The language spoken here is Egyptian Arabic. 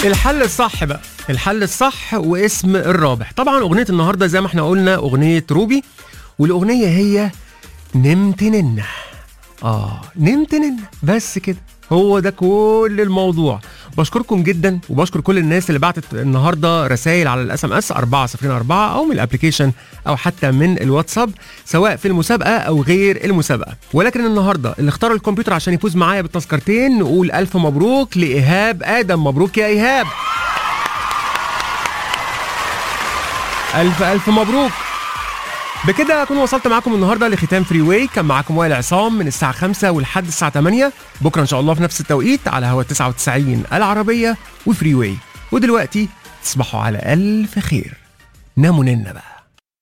الحل الصح بقى الحل الصح واسم الرابح طبعا اغنيه النهارده زي ما احنا قلنا اغنيه روبي والاغنيه هي نمت ننه اه نمت ننه بس كده هو ده كل الموضوع بشكركم جدا وبشكر كل الناس اللي بعتت النهارده رسائل على الاس ام اس 404 او من الابلكيشن او حتى من الواتساب سواء في المسابقه او غير المسابقه ولكن النهارده اللي اختار الكمبيوتر عشان يفوز معايا بالتذكرتين نقول الف مبروك لايهاب ادم مبروك يا ايهاب الف الف مبروك بكده اكون وصلت معاكم النهارده لختام فري واي كان معاكم وائل عصام من الساعه 5 ولحد الساعه 8 بكره ان شاء الله في نفس التوقيت على هوا 99 العربيه وفري واي ودلوقتي تصبحوا على الف خير ناموا ننا بقى